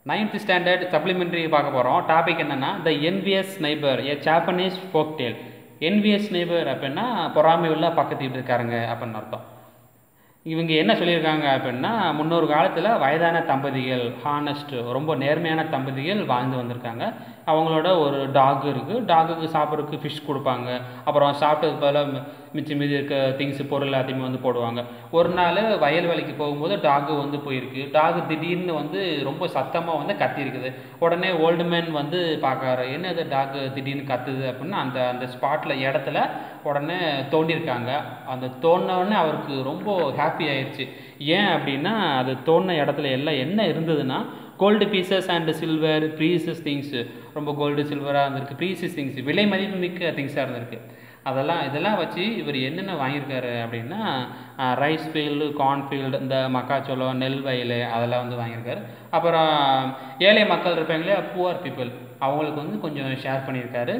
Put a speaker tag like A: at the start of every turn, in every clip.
A: ninth standard supplementary பார்க்க போகிறோம் topic என்னென்னா the envious neighbour a Japanese folk tale envious neighbour அப்படின்னா பொறாமை உள்ள பக்கத்து வீட்டுக்காரங்க அப்படின்னு அர்த்தம் இவங்க என்ன சொல்லியிருக்காங்க அப்படின்னா முன்னொரு காலத்தில் வயதான தம்பதிகள் ஹானஸ்ட் ரொம்ப நேர்மையான தம்பதிகள் வாழ்ந்து வந்திருக்காங்க அவங்களோட ஒரு டாக் இருக்குது டாகுக்கு சாப்பிட்றதுக்கு ஃபிஷ் கொடுப்பாங்க அப்புறம் சாப்பிட்டது பதில் மிச்சம் மீதி இருக்க திங்ஸ் பொருள் எல்லாத்தையுமே வந்து போடுவாங்க ஒரு நாள் வயல் வேலைக்கு போகும்போது டாகு வந்து போயிருக்கு டாகு திடீர்னு வந்து ரொம்ப சத்தமாக வந்து கத்திருக்குது உடனே ஓல்டு மேன் வந்து பார்க்காரு என்ன இது டாகு திடீர்னு கத்துது அப்படின்னு அந்த அந்த ஸ்பாட்டில் இடத்துல உடனே தோண்டியிருக்காங்க அந்த தோண்டினோடனே அவருக்கு ரொம்ப ஹாப்பி ஆயிடுச்சு ஏன் அப்படின்னா அது தோண்டின இடத்துல எல்லாம் என்ன இருந்ததுன்னா gold pieces and silver precious things ரொம்ப கோல்டு சில்வராக இருந்திருக்கு ப்ரீசஸ் திங்ஸ் விலை மதிப்பு மிக்க திங்ஸாக இருந்திருக்கு அதெல்லாம் இதெல்லாம் வச்சு இவர் என்னென்ன வாங்கியிருக்காரு அப்படின்னா ரைஸ் ஃபீல்டு கார்ன்ஃபீல்டு இந்த மக்காச்சோளம் நெல் வயல் அதெல்லாம் வந்து வாங்கியிருக்காரு அப்புறம் ஏழை மக்கள் இருப்பாங்களே புவர் பீப்புள் அவங்களுக்கு வந்து கொஞ்சம் ஷேர் பண்ணியிருக்காரு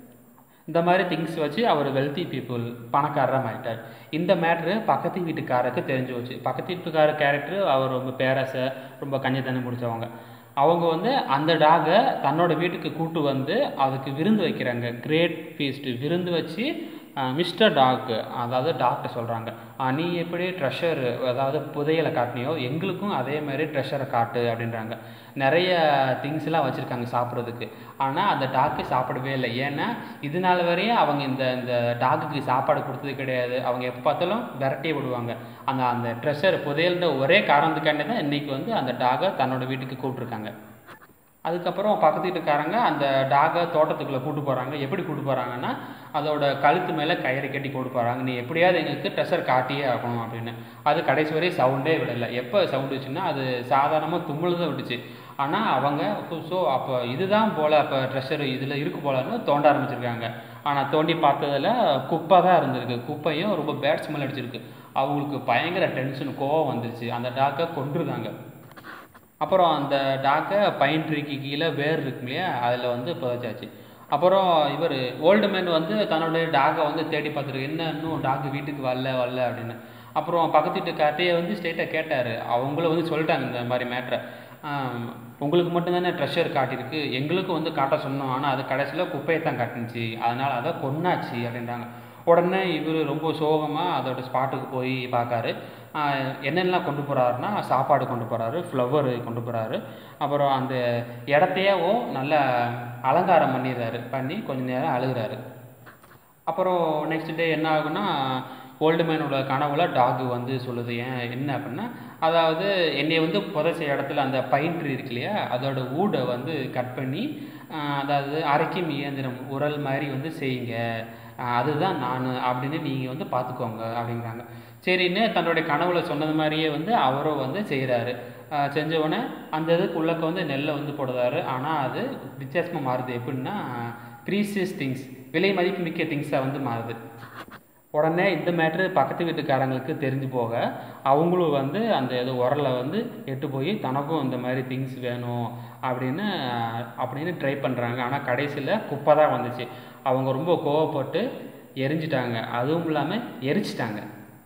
A: இந்த மாதிரி திங்ஸ் வச்சு அவர் வெல்த்தி பீப்புள் பணக்காரராக மாறிட்டார் இந்த மேட்ரு பக்கத்து வீட்டுக்காரருக்கு தெரிஞ்சு வச்சு பக்கத்து வீட்டுக்கார கேரக்டர் அவர் ரொம்ப பேரசை ரொம்ப கஞ்சி முடிச்சவங்க அவங்க வந்து அந்த டாகை தன்னோட வீட்டுக்கு கூட்டு வந்து அதுக்கு விருந்து வைக்கிறாங்க கிரேட் ஃபீஸ்ட்டு விருந்து வச்சு மிஸ்டர் டாக் அதாவது டாக்டர் சொல்கிறாங்க நீ எப்படி ட்ரெஷர் அதாவது புதையலை காட்டினியோ எங்களுக்கும் அதே மாதிரி ட்ரெஷரை காட்டு அப்படின்றாங்க நிறைய திங்ஸ்லாம் வச்சுருக்காங்க சாப்பிட்றதுக்கு ஆனால் அந்த டாக்கு சாப்பிடவே இல்லை ஏன்னா இது நாள் வரையும் அவங்க இந்த இந்த டாக்குக்கு சாப்பாடு கொடுத்தது கிடையாது அவங்க எப்போ பார்த்தாலும் விரட்டி விடுவாங்க அந்த அந்த ட்ரெஷர் புதையல்ன்ற ஒரே காரணத்துக்காண்டி தான் இன்றைக்கி வந்து அந்த டாகை தன்னோட வீட்டுக்கு கூப்பிட்ருக்காங்க அதுக்கப்புறம் பக்கத்து வீட்டுக்காரங்க அந்த டாகை தோட்டத்துக்குள்ளே கூட்டு போகிறாங்க எப்படி கூட்டு போகிறாங்கன்னா அதோட கழுத்து மேலே கயிறு கட்டி கூட்டு போகிறாங்க நீ எப்படியாவது எங்களுக்கு ட்ரெஷர் காட்டியே ஆகணும் அப்படின்னு அது கடைசி வரை சவுண்டே விடலை எப்போ சவுண்டு வச்சுன்னா அது சாதாரணமாக தும்மல் தான் விட்டுச்சு ஆனால் அவங்க ஸோ அப்போ இதுதான் போல் அப்போ ட்ரெஷர் இதில் இருக்கு போலன்னு தோண்ட ஆரம்பிச்சிருக்காங்க ஆனால் தோண்டி பார்த்ததில் குப்பை தான் இருந்திருக்கு குப்பையும் ரொம்ப பேட் ஸ்மெல் அடிச்சிருக்கு அவங்களுக்கு பயங்கர டென்ஷன் கோவம் வந்துருச்சு அந்த டாக்கை கொண்டுருந்தாங்க அப்புறம் அந்த டாக்கை பைன் ட்ரீக்கு கீழே வேர் இருக்கு இல்லையா அதில் வந்து புதைச்சாச்சு அப்புறம் இவர் ஓல்டு மேன் வந்து தன்னுடைய டாகை வந்து தேடி பார்த்துருக்கு என்ன இன்னும் டாக்கு வீட்டுக்கு வரல வரல அப்படின்னு அப்புறம் பக்கத்து வீட்டு காட்டையே வந்து ஸ்ட்ரெயிட்டாக கேட்டார் அவங்கள வந்து சொல்லிட்டாங்க இந்த மாதிரி மேட்ரை உங்களுக்கு மட்டும்தானே ட்ரெஷர் காட்டியிருக்கு எங்களுக்கும் வந்து காட்ட சொன்னோம் ஆனால் அது கடைசியில் குப்பையை தான் காட்டுனுச்சு அதனால் அதை கொன்னாச்சு அப்படின்றாங்க உடனே இவர் ரொம்ப சோகமாக அதோட ஸ்பாட்டுக்கு போய் பார்க்காரு என்னென்னலாம் கொண்டு போகிறாருன்னா சாப்பாடு கொண்டு போகிறாரு ஃப்ளவர் கொண்டு போகிறாரு அப்புறம் அந்த இடத்தையவும் நல்லா அலங்காரம் பண்ணிடுறாரு பண்ணி கொஞ்ச நேரம் அழுகிறாரு அப்புறம் நெக்ஸ்ட் டே என்ன ஆகுன்னா ஓல்டு மேனோட கனவுல டாகு வந்து சொல்லுது ஏன் என்ன அப்படின்னா அதாவது என்னை வந்து புதைச்ச இடத்துல அந்த பைன் ட்ரீ இருக்கு இல்லையா அதோட ஊடை வந்து கட் பண்ணி அதாவது அரைக்கும் இயந்திரம் உரல் மாதிரி வந்து செய்யுங்க அதுதான் நான் அப்படின்னு நீங்கள் வந்து பார்த்துக்கோங்க அப்படிங்கிறாங்க சரின்னு தன்னுடைய கனவுல சொன்னது மாதிரியே வந்து அவரும் வந்து செய்கிறாரு செஞ்சவுடனே அந்த இதுக்கு உள்ளக்க வந்து நெல்லை வந்து போடுறாரு ஆனால் அது வித்தியாசமாக மாறுது எப்படின்னா ப்ரீசியஸ் திங்ஸ் விலை மதிப்பு மிக்க திங்ஸாக வந்து மாறுது உடனே இந்த மேட்ரு பக்கத்து வீட்டுக்காரங்களுக்கு தெரிஞ்சு போக அவங்களும் வந்து அந்த இது உரலை வந்து எட்டு போய் தனக்கும் இந்த மாதிரி திங்ஸ் வேணும் அப்படின்னு அப்படின்னு ட்ரை பண்ணுறாங்க ஆனால் கடைசியில் குப்பை தான் வந்துச்சு அவங்க ரொம்ப கோவப்பட்டு எரிஞ்சிட்டாங்க அதுவும் இல்லாமல் எரிச்சிட்டாங்க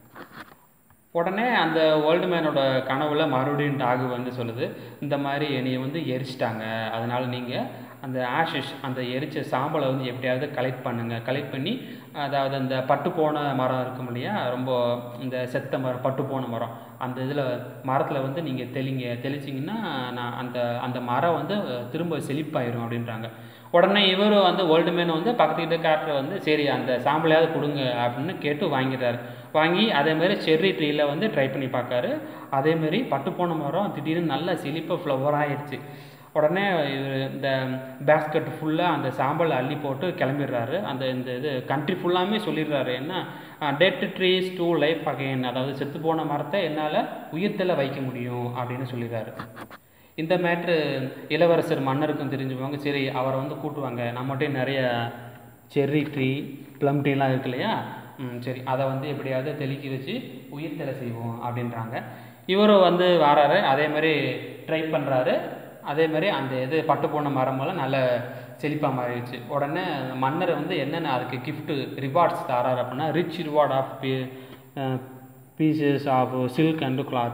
A: உடனே அந்த ஓல்டு மேனோட கனவுல மறுபடியும் டாகு வந்து சொல்லுது இந்த மாதிரி என்னையை வந்து எரிச்சிட்டாங்க அதனால் நீங்கள் அந்த ஆஷிஷ் அந்த எரிச்ச சாம்பலை வந்து எப்படியாவது கலெக்ட் பண்ணுங்கள் கலெக்ட் பண்ணி அதாவது அந்த பட்டு போன மரம் இருக்கும் இல்லையா ரொம்ப இந்த செத்த மரம் பட்டு போன மரம் அந்த இதில் மரத்தில் வந்து நீங்கள் தெளிங்க தெளிச்சிங்கன்னா நான் அந்த அந்த மரம் வந்து திரும்ப செழிப்பாயிரும் அப்படின்றாங்க உடனே இவர் வந்து ஓல்டு மேன் வந்து பக்கத்து வீட்டு கார்ட்டை வந்து சரி அந்த சாம்பலையாவது கொடுங்க அப்படின்னு கேட்டு வாங்கிடுறாரு வாங்கி அதேமாரி செர்ரி ட்ரீயில் வந்து ட்ரை பண்ணி பார்க்காரு அதேமாரி பட்டு போன மரம் திடீர்னு நல்ல செழிப்பாக ஃப்ளவர் ஆயிடுச்சு உடனே இந்த பேஸ்கெட் ஃபுல்லாக அந்த சாம்பல் அள்ளி போட்டு கிளம்பிடுறாரு அந்த இந்த இது கண்ட்ரி ஃபுல்லாமே சொல்லிடுறாரு என்ன dead trees to life again அதாவது செத்து போன மரத்தை என்னால் உயிர்த்தல வைக்க முடியும் அப்படின்னு சொல்லிடுறாரு இந்த மேட்ரு இளவரசர் மன்னருக்கும் தெரிஞ்சுப்பாங்க சரி அவரை வந்து கூட்டுவாங்க நம்மகிட்டே நிறைய செர்ரி ட்ரீ ப்ளம் ட்ரீலாம் இருக்கு இல்லையா சரி அதை வந்து எப்படியாவது தெளிக்கி வச்சு உயிர்த்தலை செய்வோம் அப்படின்றாங்க இவரும் வந்து வராரு அதே மாதிரி ட்ரை பண்ணுறாரு அதே மாதிரி அந்த இது பட்டு போன மரமெல்லாம் நல்ல செழிப்பாக மாறிடுச்சு உடனே மன்னர் வந்து என்னென்ன அதுக்கு கிஃப்ட்டு ரிவார்ட்ஸ் தராரு அப்படின்னா rich reward of pieces of silk and cloth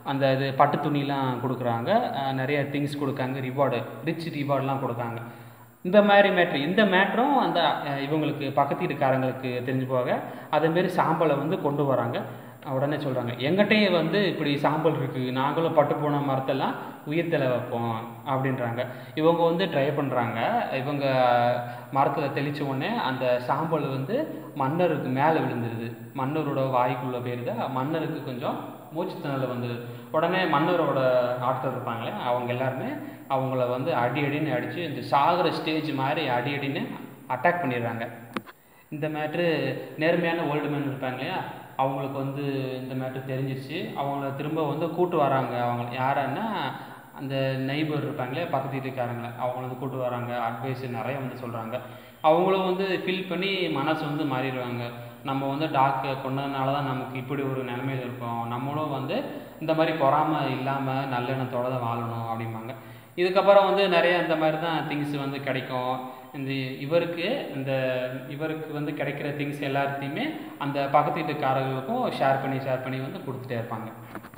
A: அந்த இது பட்டு துணிலாம் கொடுக்குறாங்க அஹ், நிறைய திங்ஸ் கொடுக்காங்க ரிவார்டு ரிச் ரிவார்ட்லாம் கொடுக்காங்க இந்த மாதிரி மேட்ரு இந்த மேட்ரும் அந்த அஹ், இவங்களுக்கு பக்கத்து வீட்டுக்காரங்களுக்கு தெரிஞ்சு போக அதேமாரி சாம்பலை வந்து கொண்டு வராங்க உடனே சொல்கிறாங்க எங்கிட்டயே வந்து இப்படி சாம்பல் இருக்குது நாங்களும் பட்டு போன மரத்தெல்லாம் உயிர்த்தலை வைப்போம் அப்படின்றாங்க இவங்க வந்து ட்ரை பண்ணுறாங்க இவங்க மரத்தில் தெளிச்ச உடனே அந்த சாம்பல் வந்து மன்னருக்கு மேலே விழுந்துருது மன்னரோட வாய்க்குள்ளே போயிருது மன்னருக்கு கொஞ்சம் மூச்சுத்திணறல் வந்தது உடனே மன்னரோட ஆட்கள் இருப்பாங்களே அவங்க எல்லாருமே அவங்கள வந்து அடி அடின்னு அடித்து இந்த சாகிற ஸ்டேஜ் மாதிரி அடி அடின்னு அட்டாக் பண்ணிடுறாங்க இந்த மேட்ரு நேர்மையான ஓல்டு மேன் இருப்பாங்க இல்லையா அவங்களுக்கு வந்து இந்த மேட்ரு தெரிஞ்சிருச்சு அவங்கள திரும்ப வந்து கூட்டு வராங்க அவங்க யாருன்னா அந்த நெய்பர் இருப்பாங்களே பக்கத்து வீட்டுக்காரங்கள அவங்கள வந்து கூட்டு வராங்க அட்வைஸ் நிறைய வந்து சொல்கிறாங்க அவங்களும் வந்து ஃபீல் பண்ணி மனசு வந்து மாறிடுவாங்க நம்ம வந்து டாக்டர் கொண்டதுனால தான் நமக்கு இப்படி ஒரு நிலைமையில் இருக்கோம் நம்மளும் வந்து இந்த மாதிரி பொறாமை இல்லாமல் நல்லெண்ணத்தோட தான் வாழணும் அப்படிம்பாங்க இதுக்கப்புறம் வந்து நிறைய இந்த மாதிரி தான் திங்ஸ் வந்து கிடைக்கும் இந்த இவருக்கு இந்த இவருக்கு வந்து கிடைக்கிற திங்ஸ் எல்லாத்தையுமே அந்த பக்கத்து வீட்டுக்காரர்களுக்கும் ஷேர் பண்ணி ஷேர் பண்ணி வந்து கொடுத்துட்டே இருப்பாங்க